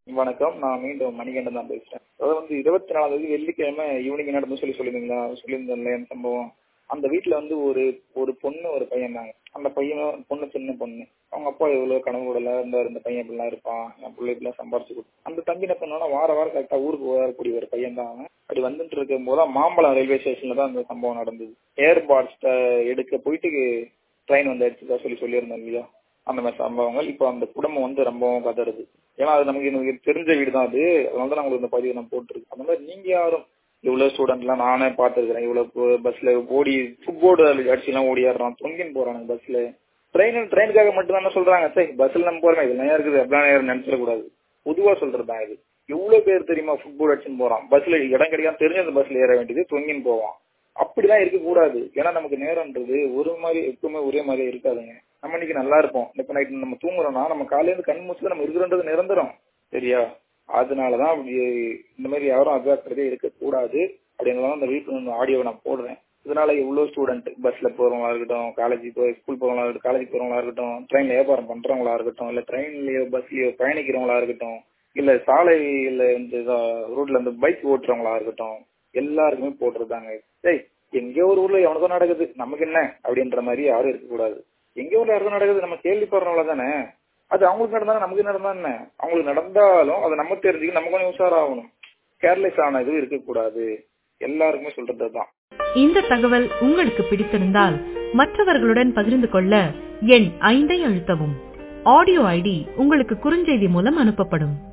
வணக்கம் நான் மீண்டும் மணிகண்டன் தான் பேசுறேன் அதாவது வந்து இருபத்தி நாலாம் தேதி வெள்ளிக்கிழமை ஈவினிங் நடந்து சொல்லி சொல்லியிருந்தீங்களா சொல்லியிருந்தேன்ல என் சம்பவம் அந்த வீட்டுல வந்து ஒரு ஒரு பொண்ணு ஒரு பையன் தாங்க அந்த பையனும் பொண்ணு சின்ன பொண்ணு அவங்க அப்பா எவ்வளவு கனவு கூடல இருந்தார் இந்த பையன் இப்படிலாம் இருப்பான் என் பிள்ளை இப்படிலாம் சம்பாரிச்சு கொடு அந்த தம்பி என்ன பண்ணா வார வாரம் கரெக்டா ஊருக்கு வரக்கூடிய ஒரு பையன் தான் அவன் அப்படி வந்துட்டு இருக்கும் போது மாம்பழம் ரயில்வே ஸ்டேஷன்ல தான் அந்த சம்பவம் நடந்தது ஏர்பாட்ஸ் எடுக்க போயிட்டு ட்ரெயின் வந்து அடிச்சுதா சொல்லி சொல்லியிருந்தேன் இல்லையா அந்த மாதிரி சம்பவங்கள் இப்போ அந்த குடும்பம் வந்து ரொம்பவும் கதறுது ஏன்னா அது நமக்கு எனக்கு தெரிஞ்ச வீடு தான் அது அதனால தான் உங்களுக்கு இந்த பதிவு நான் போட்டிருக்கேன் அந்த மாதிரி நீங்க யாரும் இவ்வளவு ஸ்டூடெண்ட்லாம் நானே பார்த்துருக்கிறேன் இவ்வளவு பஸ்ல ஓடி ஃபுட்போர்டு அடிச்சுலாம் ஓடியாடுறான் தொங்கின்னு போறானுங்க பஸ்ல ட்ரெயின் ட்ரெயினுக்காக மட்டும் தானே சொல்றாங்க சரி பஸ்ல நம்ம போறோம் இதெல்லாம் இருக்குது அப்படிலாம் நேரம் நினைச்சிடக்கூடாது பொதுவா சொல்றது தான் இது எவ்வளவு பேர் தெரியுமா ஃபுட்போர்டு அடிச்சுன்னு போறான் பஸ்ல இடம் கிடைக்காம தெரிஞ்ச அந்த பஸ்ல ஏற வேண்டியது தொங்கின்னு போவான் அப்படிலாம் இருக்கக்கூடாது ஏன்னா நமக்கு நேரம்ன்றது ஒரு மாதிரி எப்பவுமே ஒரே மாதிரி இருக்காதுங்க நம்ம இன்னைக்கு நல்லா இருப்போம் இப்ப நைட் நம்ம தூங்குறோம்னா நம்ம காலையில இருந்து கண் மூச்சுல நம்ம இருக்கிறன்றது நிரந்தரம் சரியா அதனாலதான் அப்படி இந்த மாதிரி யாரும் அஜாக்கிரதையே இருக்கக்கூடாது அப்படின்றதான் அந்த வீட்டு ஆடியோ நான் போடுறேன் இதனால எவ்வளவு ஸ்டூடெண்ட் பஸ்ல போறவங்களா இருக்கட்டும் காலேஜ் போய் ஸ்கூல் போறவங்களா இருக்கட்டும் காலேஜ் போறவங்களா இருக்கட்டும் ட்ரெயின்ல வியாபாரம் பண்றவங்களா இருக்கட்டும் இல்ல ட்ரெயின்லயோ பஸ்லயோ பயணிக்கிறவங்களா இருக்கட்டும் இல்ல சாலையில இந்த ரோட்ல இந்த பைக் ஓட்டுறவங்களா இருக்கட்டும் எல்லாருக்குமே போட்டுருந்தாங்க ஏய் எங்கேயோ ஒரு ஊர்ல எவனுக்கும் நடக்குது நமக்கு என்ன அப்படின்ற மாதிரி யாரும் இருக்கக்கூடாது எங்கேயோ ஊர்ல யாருக்கும் நடக்குது நம்ம கேள்விப்படுறவங்கள தானே அது அவங்களுக்கு நடந்தாலும் நமக்கு நடந்தா என்ன அவங்களுக்கு நடந்தாலும் அதை நம்ம தெரிஞ்சுக்க நம்ம கொஞ்சம் உஷாராகணும் கேர்லெஸ் ஆன இது இருக்கக்கூடாது எல்லாருக்குமே சொல்றது தான் இந்த தகவல் உங்களுக்கு பிடித்திருந்தால் மற்றவர்களுடன் பகிர்ந்து கொள்ள எண் ஐந்தை அழுத்தவும் ஆடியோ ஐடி உங்களுக்கு குறுஞ்செய்தி மூலம் அனுப்பப்படும்